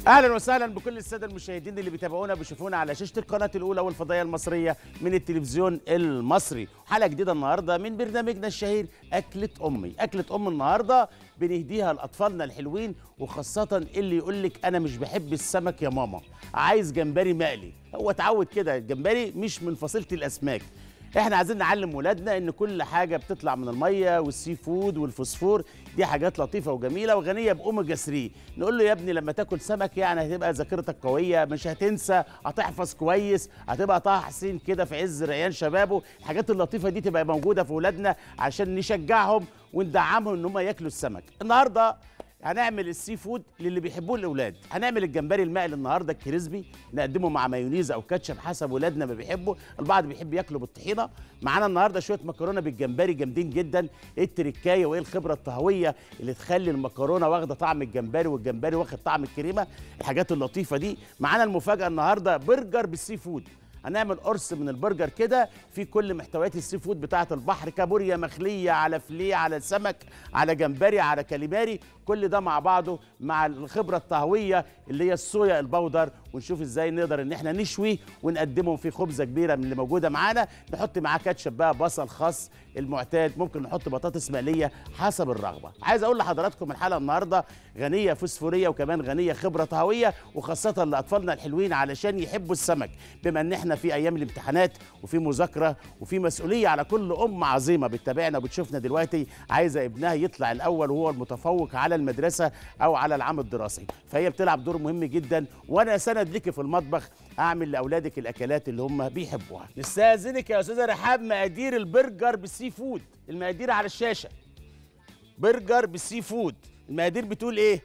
اهلا وسهلا بكل الساده المشاهدين اللي بيتابعونا بيشوفونا على شاشه القناه الاولى والفضائيه المصريه من التلفزيون المصري حلقه جديده النهارده من برنامجنا الشهير اكله امي اكله ام النهارده بنهديها لاطفالنا الحلوين وخاصه اللي يقول لك انا مش بحب السمك يا ماما عايز جمبري مقلي هو اتعود كده الجمبري مش من فصيله الاسماك احنا عايزين نعلم ولادنا ان كل حاجه بتطلع من الميه والسي فود والفوسفور دي حاجات لطيفه وجميله وغنيه باوميجا 3 نقول له يا ابني لما تاكل سمك يعني هتبقى ذاكرتك قويه مش هتنسى هتحفظ كويس هتبقى طه حسين كده في عز ريان شبابه الحاجات اللطيفه دي تبقى موجوده في ولادنا عشان نشجعهم وندعمهم ان هم ياكلوا السمك النهارده هنعمل السي فود للي بيحبوه الاولاد هنعمل الجمبري المقلي النهارده الكريسبي نقدمه مع مايونيز او كاتشب حسب ولادنا ما بيحبوا البعض بيحب ياكله بالطحينه معانا النهارده شويه مكرونه بالجمبري جامدين جدا ايه التركايه وايه الخبره الطهويه اللي تخلي المكرونه واخده طعم الجمبري والجمبري واخد طعم الكريمه الحاجات اللطيفه دي معانا المفاجاه النهارده برجر بالسي فود هنعمل قرص من البرجر كده في كل محتويات السي فود بتاعه البحر كابوريا مخليه على فليه على سمك على جمبري على كاليماري كل ده مع بعضه مع الخبره الطهويه اللي هي الصويا البودر ونشوف ازاي نقدر ان احنا نشوي ونقدمهم في خبزه كبيره من اللي موجوده معانا نحط معاه كاتشب بقى بصل خاص المعتاد ممكن نحط بطاطس مقليه حسب الرغبه عايز اقول لحضراتكم الحلقه النهارده غنيه فوسفوريه وكمان غنيه خبره طهويه وخاصه لاطفالنا الحلوين علشان يحبوا السمك بما ان احنا في ايام الامتحانات وفي مذاكره وفي مسؤوليه على كل ام عظيمه بتتابعنا وبتشوفنا دلوقتي عايزه ابنها يطلع الاول وهو المتفوق على المدرسه او على العام الدراسي فهي بتلعب دور مهم جدا وانا سند لك في المطبخ اعمل لاولادك الاكلات اللي هم بيحبوها نستاذنك يا استاذه رحاب مقادير البرجر بالسي فود المقادير على الشاشه برجر بالسي فود المقادير بتقول ايه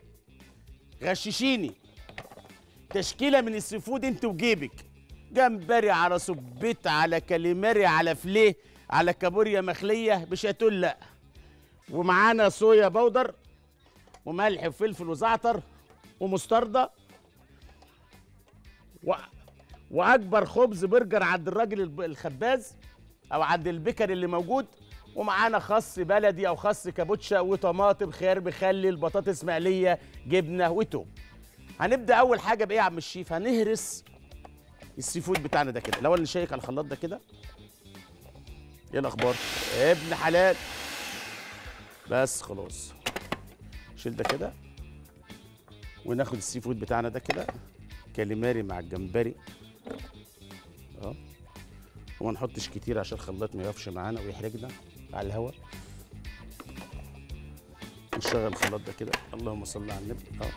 غششيني تشكيله من السي فود انت وجيبك جمبري على صبيت على كاليماري على فليه على كابوريا مخليه مش هتقول لا ومعانا صويا بودر وملح وفلفل وزعتر ومستردة و... واكبر خبز برجر عند الراجل الب- الخباز او عند البيكر اللي موجود ومعانا خس بلدي او خس كابوتشا وطماطم خيار مخلل بطاطس مقليه جبنه وتوم هنبدا اول حاجه بايه يا عم الشيف هنهرس السي فود بتاعنا ده كده الاول نشيك على الخلاط ده كده ايه الاخبار يا ابن حلال بس خلاص شيل ده كده وناخد السي فود بتاعنا ده كده كاليماري مع الجمبري اه وما نحطش كتير عشان الخلاط ما يقفش معانا ويحرجنا على الهواء نشغل الخلاط ده كده اللهم صل على النبي اه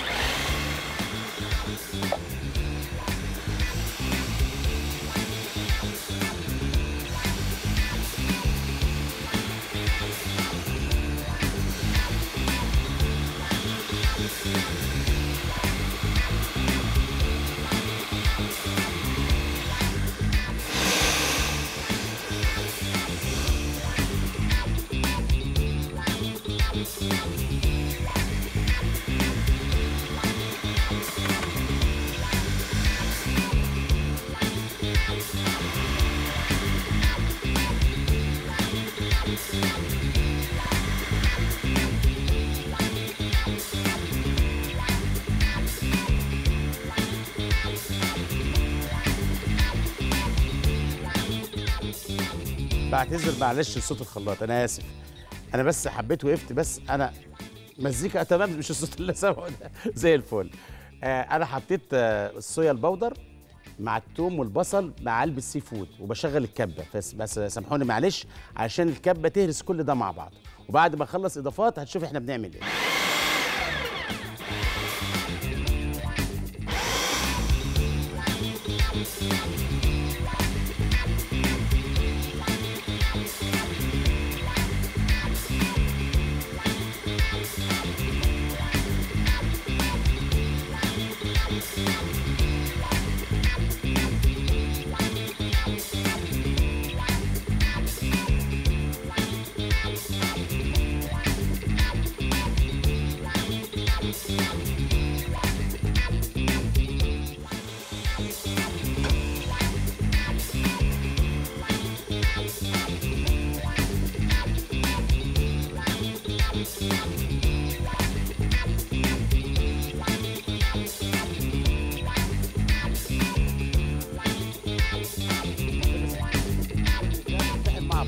بعتذر معلش لصوت الخلاط انا اسف انا بس حبيت وقفت بس انا مزيكا تمام مش الصوت اللي سامعه ده زي الفل آه انا حطيت آه الصويا البودر مع التوم والبصل مع قلب السي فود وبشغل الكبه بس بس سامحوني معلش عشان الكبه تهرس كل ده مع بعض وبعد ما اخلص اضافات هتشوف احنا بنعمل ايه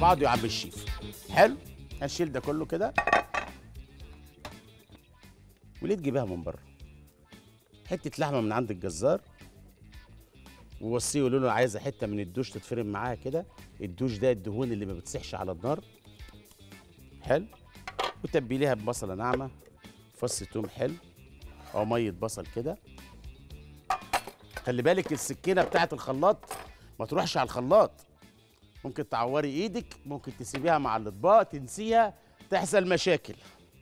بعضه يا عم الشيف حلو هنشيل ده كله كده وليه تجيبها من بره حته لحمه من عند الجزار ووصيه يقول له عايزه حته من الدوش تتفرم معاها كده الدوش ده الدهون اللي ما بتسيحش على النار حلو وتبليها ببصله ناعمه فص توم حلو او ميه بصل كده خلي بالك السكينه بتاعت الخلاط ما تروحش على الخلاط ممكن تعوري ايدك ممكن تسيبيها مع الاطباق تنسيها تحصل مشاكل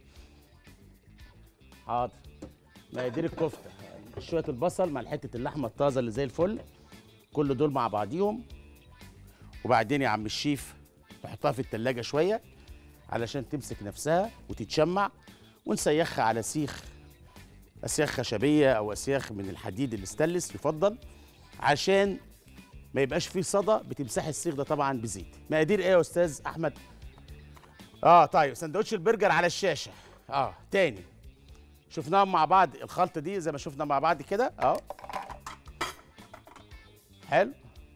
حاضر مقادير الكفته شويه البصل مع حته اللحمه الطازه اللي زي الفل كل دول مع بعضيهم وبعدين يا عم الشيف نحطها في التلاجة شويه علشان تمسك نفسها وتتشمع ونسيخها على سيخ اسياخ خشبيه او اسياخ من الحديد الاستانلس يفضل عشان ما يبقاش فيه صدى بتمسحي السيخ ده طبعا بزيت مقادير ايه يا استاذ احمد اه طيب سندوتش البرجر على الشاشه اه تاني شفناهم مع بعض الخلطه دي زي ما شفنا مع بعض كده اه حلو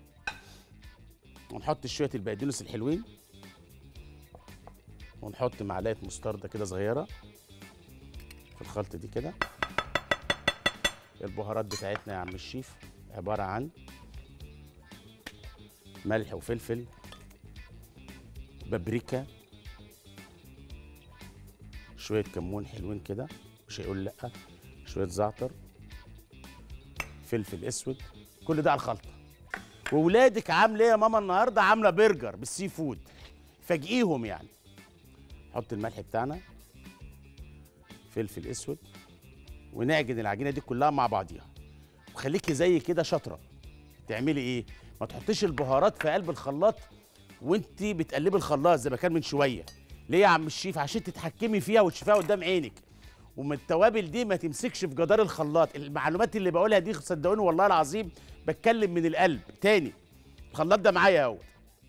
ونحط شويه البقدونس الحلوين ونحط معلقه مستردة كده صغيره في الخلطه دي كده البهارات بتاعتنا يا عم الشيف عباره عن ملح وفلفل بابريكا شويه كمون حلوين كده مش هيقول لا شويه زعتر فلفل اسود كل ده على الخلطه وولادك عامله ايه يا ماما النهارده عامله برجر بالسي فود فاجئيهم يعني حط الملح بتاعنا فلفل اسود ونعجن العجينه دي كلها مع بعضيها وخليكي زي كده شاطره تعملي ايه ما تحطيش البهارات في قلب الخلاط وانت بتقلبي الخلاط زي ما كان من شويه ليه يا عم الشيف عشان تتحكمي فيها وتشوفيها قدام عينك ومن التوابل دي ما تمسكش في جدار الخلاط المعلومات اللي بقولها دي صدقوني والله العظيم بتكلم من القلب تاني الخلاط ده معايا اهو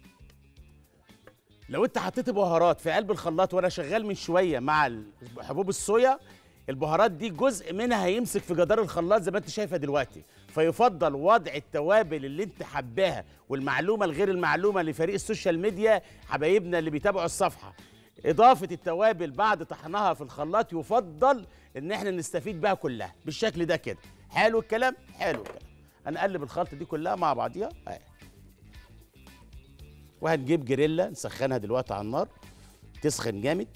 لو انت حطيت بهارات في قلب الخلاط وانا شغال من شويه مع ال- حبوب الصويا البهارات دي جزء منها هيمسك في جدار الخلاط زي ما انت شايفه دلوقتي فيفضل وضع التوابل اللي انت حباها والمعلومه الغير المعلومه لفريق السوشيال ميديا حبايبنا اللي بيتابعوا الصفحه اضافه التوابل بعد طحنها في الخلاط يفضل ان احنا نستفيد بها كلها بالشكل ده كده حلو الكلام حلو الكلام هنقلب الخلطه دي كلها مع بعضيها اهي وهنجيب جريلا نسخنها دلوقتي على النار تسخن جامد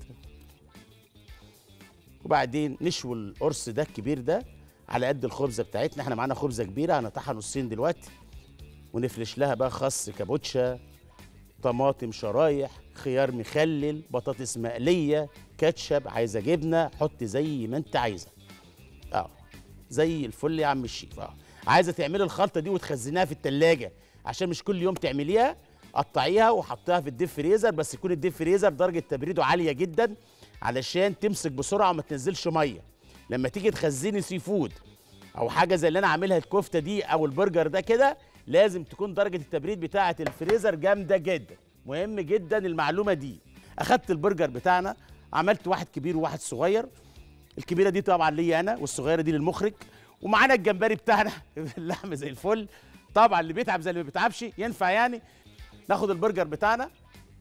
وبعدين نشوي القرص ده الكبير ده على قد الخبزه بتاعتنا احنا معانا خبزه كبيره هنقطعها نصين دلوقتي ونفرش لها بقى خس كابوتشا طماطم شرايح خيار مخلل بطاطس مقليه كاتشب عايزه جبنه حط زي ما انت عايزه اه زي الفل يا عم الشيف اه عايزه تعملي الخلطه دي وتخزنيها في التلاجة عشان مش كل يوم تعمليها قطعيها وحطيها في الديب فريزر بس يكون الديب فريزر درجه تبريده عاليه جدا علشان تمسك بسرعه وما تنزلش ميه لما تيجي تخزني سي فود او حاجه زي اللي انا عاملها الكفته دي او البرجر ده كده لازم تكون درجه التبريد بتاعه الفريزر جامده جدا مهم جدا المعلومه دي اخدت البرجر بتاعنا عملت واحد كبير وواحد صغير الكبيره دي طبعا ليا انا والصغيره دي للمخرج ومعانا الجمبري بتاعنا اللحم زي الفل طبعا اللي بيتعب زي اللي ما بيتعبش ينفع يعني ناخد البرجر بتاعنا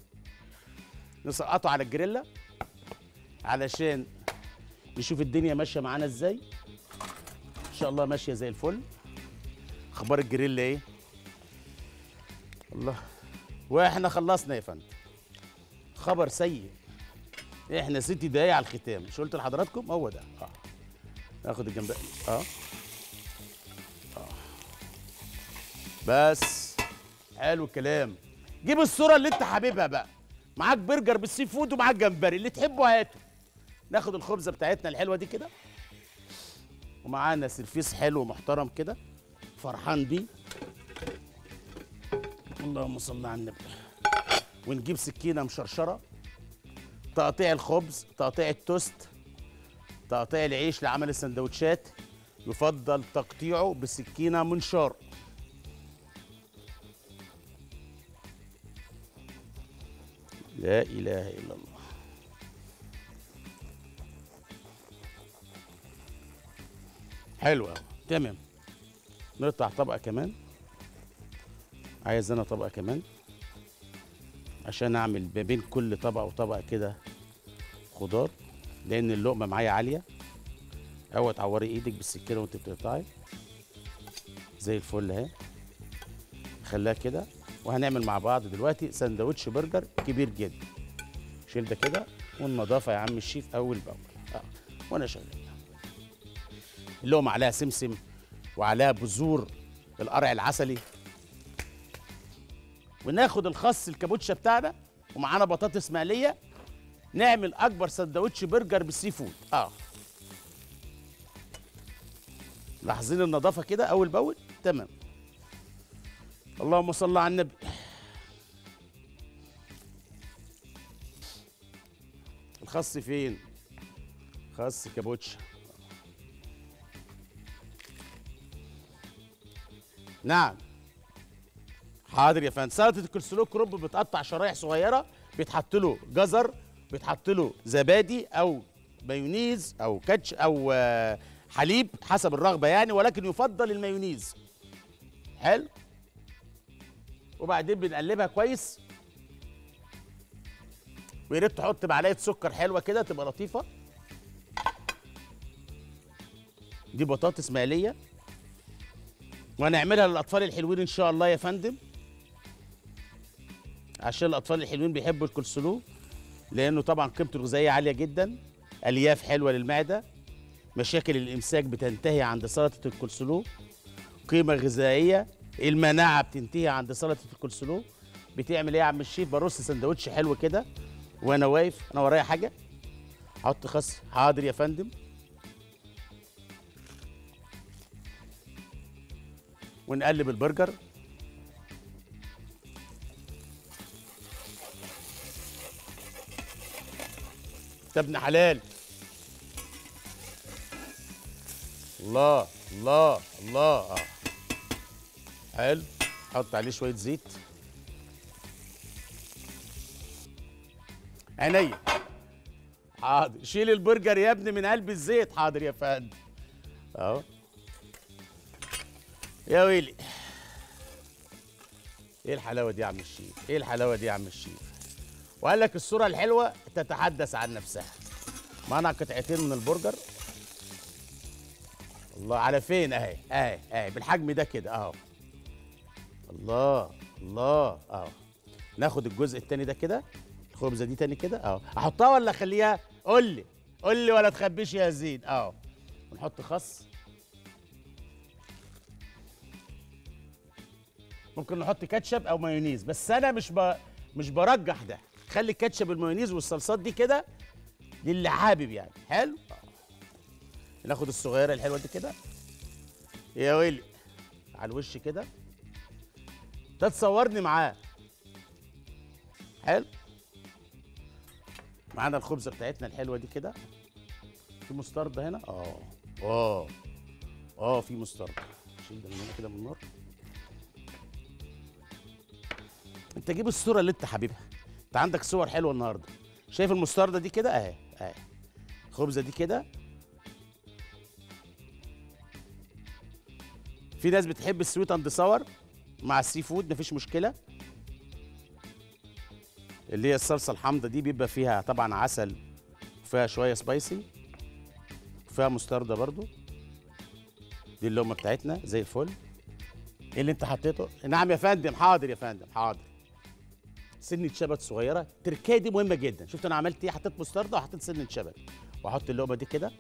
نسقطه على الجريلا علشان نشوف الدنيا ماشيه معانا ازاي ان شاء الله ماشيه زي الفل اخبار الجريلا ايه الله واحنا خلصنا يا فندم خبر سيء احنا ست دقايق على الختام مش قلت لحضراتكم هو ده اه ناخد الجنب اه اه بس حلو الكلام جيب الصوره اللي انت حاببها بقى معاك برجر بالسي فود ومعاك جمبري اللي تحبه هاته ناخد الخبزه بتاعتنا الحلوه دي كده ومعانا سرفيس حلو محترم كده فرحان بيه اللهم صل على النبي ونجيب سكينه مشرشره تقطيع الخبز تقطيع التوست تقطيع العيش لعمل السندوتشات يفضل تقطيعه بسكينه منشار لا اله الا الله حلو قوي تمام نقطع طبقه كمان عايز انا طبقه كمان عشان اعمل ما بين كل طبقه وطبقه كده خضار لان اللقمه معايا عاليه اوعي تعوري ايدك بالسكينه وانت بتقطعي زي الفل اهي خليها كده وهنعمل مع بعض دلوقتي سندوتش برجر كبير جدا شيل ده كده والنظافه يا عم الشيف اول باول اه وانا شغال اللقمه عليها سمسم وعليها بذور القرع العسلي وناخد الخس الكابوتشا بتاعنا ومعانا بطاطس مقليه نعمل اكبر سندوتش برجر بالسي فود اه لاحظين النظافه كده اول باول تمام اللهم صل على النبي الخس فين خس كابوتشا نعم حاضر يا فندم سلطه الكولسلو كروب بتقطع شرايح صغيره بيتحط له جزر بيتحط له زبادي او مايونيز او كاتش او آه، حليب حسب الرغبه يعني ولكن يفضل المايونيز حلو وبعدين بنقلبها كويس ويا ريت تحط معلقه سكر حلوه كده تبقى لطيفه دي بطاطس مقليه وهنعملها للاطفال الحلوين ان شاء الله يا فندم عشان الاطفال الحلوين بيحبوا الكولسلو لانه طبعا قيمته الغذائيه عاليه جدا الياف حلوه للمعده مشاكل الامساك بتنتهي عند سلطه الكولسلو قيمه غذائيه المناعه بتنتهي عند سلطه الكولسلو بتعمل ايه يا عم الشيف برص سندوتش حلو كده وانا واقف انا ورايا حاجه احط خس حاضر يا فندم ونقلب البرجر ده ابن حلال الله الله الله اه حلو حط عليه شويه زيت عينيا حاضر شيل البرجر يا ابني من قلب الزيت حاضر يا فندم اهو يا ويلي ايه الحلاوه دي يا عم الشيف ايه الحلاوه دي يا عم الشيف وقال لك الصوره الحلوه تتحدث عن نفسها معانا قطعتين من البرجر الله على فين اهي اهي اهي بالحجم ده كده اهو الله الله اهو ناخد الجزء التاني ده كده الخبزه دي تاني كده اهو احطها ولا اخليها قول لي قول لي ولا تخبيش يا زين اهو ونحط خس ممكن نحط كاتشب او مايونيز بس انا مش ب... مش برجح ده خلي الكاتشب والمايونيز والصلصات دي كده للي حابب يعني حلو ناخد الصغيره الحلوه دي كده يا ويلي على الوش كده ده تصورني معاه حلو معانا الخبزه بتاعتنا الحلوه دي كده في مستردة هنا اه اه اه في مستردة شيل ده من هنا كده من النار انت جيب الصوره اللي انت حاببها انت عندك صور حلوه النهارده شايف المستردة دي كده اهي اهي الخبزه دي كده في ناس بتحب السويت اند صور مع السي فود مفيش مشكله اللي هي الصلصه الحامضه دي بيبقى فيها طبعا عسل وفيها شويه سبايسي وفيها مستردة برضو دي اللقمه بتاعتنا زي الفل ايه اللي انت حطيته نعم يا فندم حاضر يا فندم حاضر سنه شبت صغيره التركايه دي مهمه جدا شفت انا عملت ايه حطيت مستردة وحطيت سنه شبت واحط اللقمه دي كده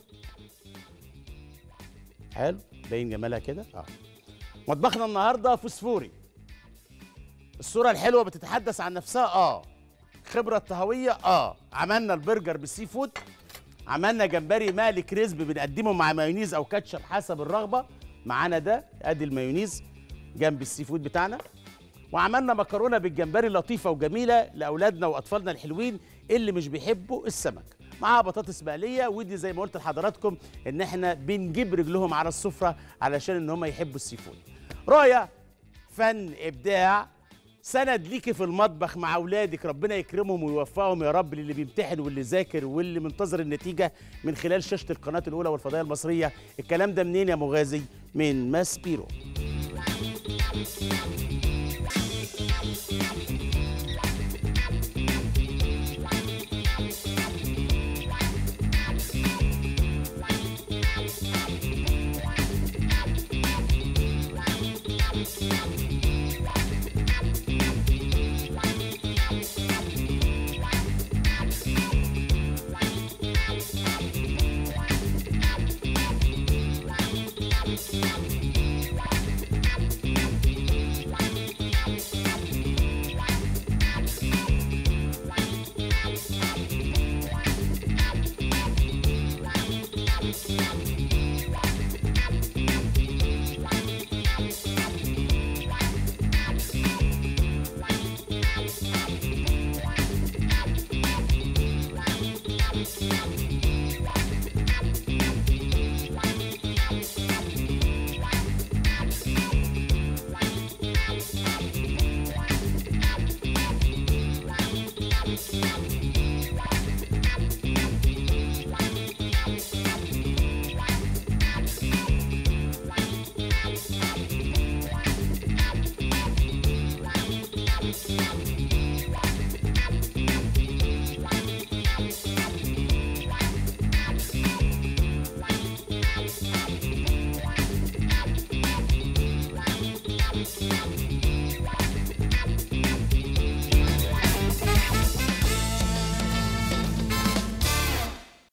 حلو باين جمالها كده اه مطبخنا النهارده فوسفوري الصوره الحلوه بتتحدث عن نفسها اه خبره طهويه اه عملنا البرجر بالسي فود عملنا جمبري مقلي كريسبي بنقدمه مع مايونيز او كاتشب حسب الرغبه معانا ده ادي المايونيز جنب السي فود بتاعنا وعملنا مكرونه بالجمبري لطيفه وجميله لاولادنا واطفالنا الحلوين اللي مش بيحبوا السمك معاها بطاطس مقليه ودي زي ما قلت لحضراتكم ان احنا بنجيب رجلهم على السفره علشان ان هم يحبوا السي فود رؤيه فن ابداع سند ليكي في المطبخ مع اولادك ربنا يكرمهم ويوفقهم يا رب للي بيمتحن واللي ذاكر واللي منتظر النتيجه من خلال شاشه القناه الاولى والفضائيه المصريه الكلام ده منين يا مغازي من ماسبيرو